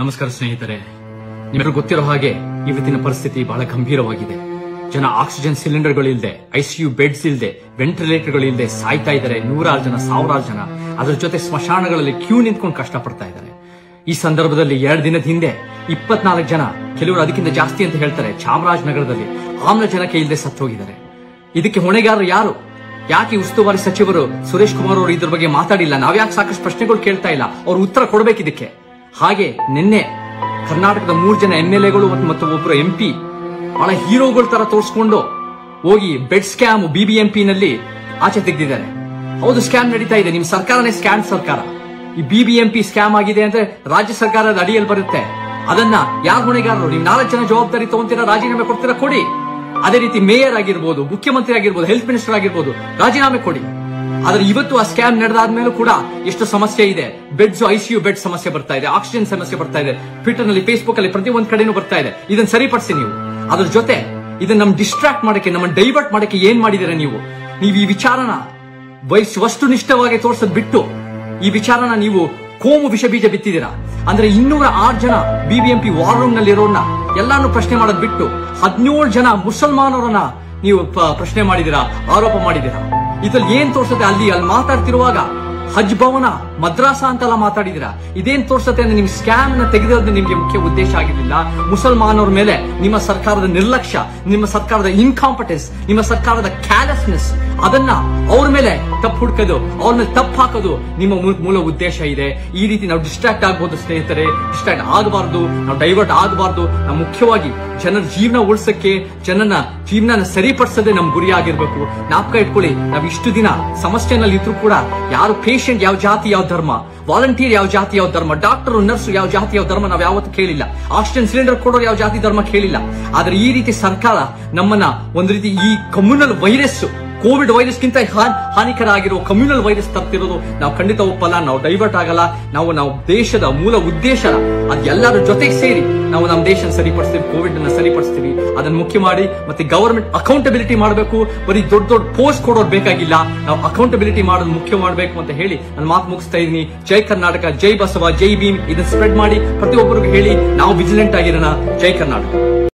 ನಮಸ್ಕಾರ ಸ್ನೇಹಿತರೆ ನಿಮಗೆ ಗೊತ್ತಿರೋ ಹಾಗೆ ಇವತ್ತಿನ ಪರಿಸ್ಥಿತಿ ಬಹಳ ಗಂಭೀರವಾಗಿದೆ ಜನ ಆಕ್ಸಿಜನ್ ಸಿಲಿಂಡರ್ಗಳಿಲ್ದೆ ಐಸಿಯು ಬೆಡ್ಸ್ ಇಲ್ದೆ ವೆಂಟಿಲೇಟರ್ಗಳಿಲ್ದೆ ಸಾಯ್ತಾ ಇದ್ದಾರೆ ನೂರಾರು ಜನ ಸಾವಿರಾರು ಜನ ಅದರ ಜೊತೆ ಸ್ಮಶಾನಗಳಲ್ಲಿ ಕ್ಯೂ ನಿಂತ್ಕೊಂಡು ಕಷ್ಟಪಡ್ತಾ ಇದ್ದಾರೆ ಈ ಸಂದರ್ಭದಲ್ಲಿ ಎರಡು ದಿನದ ಹಿಂದೆ ಇಪ್ಪತ್ನಾಲ್ಕು ಜನ ಕೆಲವರು ಅದಕ್ಕಿಂತ ಜಾಸ್ತಿ ಅಂತ ಹೇಳ್ತಾರೆ ಚಾಮರಾಜನಗರದಲ್ಲಿ ಆಮ್ಲಜನಕ ಇಲ್ಲದೆ ಸತ್ತೋಗಿದ್ದಾರೆ ಇದಕ್ಕೆ ಹೊಣೆಗಾರರು ಯಾರು ಯಾಕೆ ಉಸ್ತುವಾರಿ ಸಚಿವರು ಸುರೇಶ್ ಕುಮಾರ್ ಅವರು ಇದ್ರ ಬಗ್ಗೆ ಮಾತಾಡಿಲ್ಲ ನಾವ್ಯಾಕೆ ಸಾಕಷ್ಟು ಪ್ರಶ್ನೆಗಳು ಕೇಳ್ತಾ ಇಲ್ಲ ಅವ್ರು ಉತ್ತರ ಕೊಡ್ಬೇಕು ಇದಕ್ಕೆ ಹಾಗೆ ನಿನ್ನೆ ಕರ್ನಾಟಕದ ಮೂರು ಜನ ಎಂ ಎಲ್ ಎಗಳು ಮತ್ತು ಒಬ್ಬರು ಎಂ ಪಿ ಬಹಳ ಹೀರೋಗಳ ತರ ತೋರಿಸ್ಕೊಂಡು ಹೋಗಿ ಬೆಡ್ ಸ್ಕ್ಯಾಮ್ ಬಿಬಿಎಂಪಿ ನಲ್ಲಿ ಆಚೆ ತೆಗೆದಿದ್ದಾರೆ ಹೌದು ಸ್ಕ್ಯಾಮ್ ನಡೀತಾ ಇದೆ ನಿಮ್ ಸರ್ಕಾರನೇ ಸ್ಕ್ಯಾಮ್ ಸರ್ಕಾರ ಈ ಬಿಬಿಎಂಪಿ ಸ್ಕ್ಯಾಮ್ ಆಗಿದೆ ಅಂದ್ರೆ ರಾಜ್ಯ ಸರ್ಕಾರದ ಅಡಿಯಲ್ಲಿ ಬರುತ್ತೆ ಅದನ್ನ ಯಾರು ಹೊಣೆಗಾರರು ನೀವು ನಾಲ್ಕು ಜನ ಜವಾಬ್ದಾರಿ ತಗೊಂತೀರಾ ರಾಜೀನಾಮೆ ಕೊಡ್ತೀರಾ ಕೊಡಿ ಅದೇ ರೀತಿ ಮೇಯರ್ ಆಗಿರ್ಬೋದು ಮುಖ್ಯಮಂತ್ರಿ ಆಗಿರ್ಬೋದು ಹೆಲ್ತ್ ಮಿನಿಸ್ಟರ್ ಆಗಿರ್ಬೋದು ರಾಜೀನಾಮೆ ಕೊಡಿ ಆದ್ರೆ ಇವತ್ತು ಆ ಸ್ಕ್ಯಾಮ್ ನಡೆದಾದ್ಮೇಲೂ ಕೂಡ ಎಷ್ಟು ಸಮಸ್ಯೆ ಇದೆ ಬೆಡ್ಸ್ ಐಸಿಯು ಬೆಡ್ ಸಮಸ್ಯೆ ಬರ್ತಾ ಇದೆ ಆಕ್ಸಿಜನ್ ಸಮಸ್ಯೆ ಬರ್ತಾ ಇದೆ ಟ್ವಿಟರ್ ನಲ್ಲಿ ಫೇಸ್ಬುಕ್ ಅಲ್ಲಿ ಪ್ರತಿ ಒಂದ್ ಕಡೆನೂ ಬರ್ತಾ ಇದೆ ಇದನ್ನ ಸರಿಪಡಿಸಿ ನೀವು ಅದ್ರ ಜೊತೆ ಇದನ್ನ ನಮ್ ಡಿಸ್ಟ್ರಾಕ್ಟ್ ಮಾಡಕ್ಕೆ ನಮ್ಮ ಡೈವರ್ಟ್ ಮಾಡಕ್ಕೆ ಏನ್ ಮಾಡಿದಿರ ನೀವು ನೀವು ಈ ವಿಚಾರನ ವೈಸ್ ವಸ್ತುನಿಷ್ಠವಾಗಿ ತೋರ್ಸದ್ ಬಿಟ್ಟು ಈ ವಿಚಾರನ ನೀವು ಕೋಮು ವಿಷ ಬೀಜ ಬಿತ್ತಿದ್ದೀರಾ ಅಂದ್ರೆ ಇನ್ನೂರ ಆರು ಜನ ಬಿಬಿಎಂಪಿ ವಾರ್ ರೂಮ್ ನಲ್ಲಿ ಇರೋನ್ನ ಎಲ್ಲಾನು ಪ್ರಶ್ನೆ ಮಾಡೋದ್ ಬಿಟ್ಟು ಹದಿನೇಳು ಜನ ಮುಸಲ್ಮಾನರನ್ನ ನೀವು ಪ- ಪ್ರಶ್ನೆ ಮಾಡಿದಿರಾ ಆರೋಪ ಮಾಡಿದಿರಾ ಇದ್ರಲ್ಲಿ ಏನ್ ತೋರ್ಸುತ್ತೆ ಅಲ್ಲಿ ಅಲ್ಲಿ ಮಾತಾಡ್ತಿರುವಾಗ ಹಜ್ ಭವನ ಮದ್ರಾಸ ಅಂತೆಲ್ಲ ಮಾತಾಡಿದಿರಾ ಇದೇನ್ ತೋರ್ಸತ್ತೆ ಅಂದ್ರೆ ನಿಮ್ ಸ್ಕ್ಯಾಮ್ ನ ತೆಗೆದಿರೋದು ನಿಮ್ಗೆ ಮುಖ್ಯ ಉದ್ದೇಶ ಆಗಿರಲಿಲ್ಲ ಮುಸಲ್ಮಾನರ ಮೇಲೆ ನಿಮ್ಮ ಸರ್ಕಾರದ ನಿರ್ಲಕ್ಷ್ಯ ನಿಮ್ಮ ಸರ್ಕಾರದ ಇನ್ಕಾಂಪಿಟೆನ್ಸ್ ನಿಮ್ಮ ಸರ್ಕಾರದ ಕ್ಯಾಲೆಸ್ನೆಸ್ ಅದನ್ನ ಅವ್ರ ಮೇಲೆ ತಪ್ಪು ಹುಡ್ಕೋದು ಅವ್ರ ಮೇಲೆ ತಪ್ಪು ಹಾಕೋದು ನಿಮ್ಮ ಮೂ- ಮೂಲ ಉದ್ದೇಶ ಇದೆ ಈ ರೀತಿ ನಾವು ಡಿಸ್ಟ್ರಾಕ್ಟ್ ಆಗ್ಬೋದು ಸ್ನೇಹಿತರೆ ಡಿಸ್ಟ್ರಾಕ್ಟ್ ಆಗಬಾರ್ದು ನಾವು ಡೈವರ್ಟ್ ಆಗಬಾರ್ದು ನಾವು ಮುಖ್ಯವಾಗಿ ಜನರ ಜೀವನ ಉಳಿಸಕ್ಕೆ ಜನನ ಜೀವನ ಸರಿಪಡಿಸೋದೇ ನಮ್ ಗುರಿ ಆಗಿರ್ಬೇಕು ಜ್ಞಾಪಕ ಇಟ್ಕೊಳ್ಳಿ ನಾವು ಇಷ್ಟು ದಿನ ಸಮಸ್ಯೆನಲ್ಲಿ ಇದ್ರು ಕೂಡ ಯಾರು ಪೇಷಂಟ್ ಯಾವ ಜಾತಿ ಯಾವ ಧರ್ಮ ವಾಲಂಟಿಯರ್ ಯಾವ ಜಾತಿ ಯಾವ ಧರ್ಮ ಡಾಕ್ಟರ್ ನರ್ಸ್ ಯಾವ ಜಾತಿ ಯಾವ ಧರ್ಮ ನಾವು ಯಾವತ್ತೂ ಕೇಳಿಲ್ಲ ಆಕ್ಸಿಜನ್ ಸಿಲಿಂಡರ್ ಕೊಡೋರು ಯಾವ ಜಾತಿ ಧರ್ಮ ಕೇಳಿಲ್ಲ ಆದ್ರೆ ಈ ರೀತಿ ಸರ್ಕಾರ ನಮ್ಮನ್ನ ಒಂದು ರೀತಿ ಈ ಕಮ್ಯುನಲ್ ವೈರಸ್ ಕೋವಿಡ್ ವೈರಸ್ ಗಿಂತ ಹಾನಿಕರ ಆಗಿರೋ ಕಮ್ಯುನಲ್ ವೈರಸ್ ತರ್ತಿರೋದು ನಾವು ಖಂಡಿತ ಒಪ್ಪಲ್ಲ ನಾವು ಡೈವರ್ಟ್ ಆಗಲ್ಲ ನಾವು ನಾವು ದೇಶದ ಮೂಲ ಉದ್ದೇಶ ಅದೆಲ್ಲರ ಜೊತೆಗೆ ಸೇರಿ ನಾವು ನಮ್ಮ ದೇಶ ಸರಿಪಡಿಸ್ತೀವಿ ಕೋವಿಡ್ ಅನ್ನ ಸರಿಪಡಿಸ್ತೀವಿ ಅದನ್ನ ಮುಖ್ಯ ಮಾಡಿ ಮತ್ತೆ ಗವರ್ಮೆಂಟ್ ಅಕೌಂಟಬಿಲಿಟಿ ಮಾಡಬೇಕು ಬರೀ ದೊಡ್ಡ ದೊಡ್ಡ ಪೋಸ್ಟ್ ಕೊಡೋದು ಬೇಕಾಗಿಲ್ಲ ನಾವು ಅಕೌಂಟಬಿಲಿಟಿ ಮಾಡೋದು ಮುಖ್ಯ ಮಾಡಬೇಕು ಅಂತ ಹೇಳಿ ನಾನು ಮಾತು ಮುಗಿಸ್ತಾ ಇದೀನಿ ಜೈ ಕರ್ನಾಟಕ ಜೈ ಬಸವ ಜೈ ಭೀಮ್ ಇದನ್ನ ಸ್ಪ್ರೆಡ್ ಮಾಡಿ ಪ್ರತಿಯೊಬ್ಬರಿಗೂ ಹೇಳಿ ನಾವು ವಿಜಿಲೆಂಟ್ ಆಗಿರೋಣ ಜೈ ಕರ್ನಾಟಕ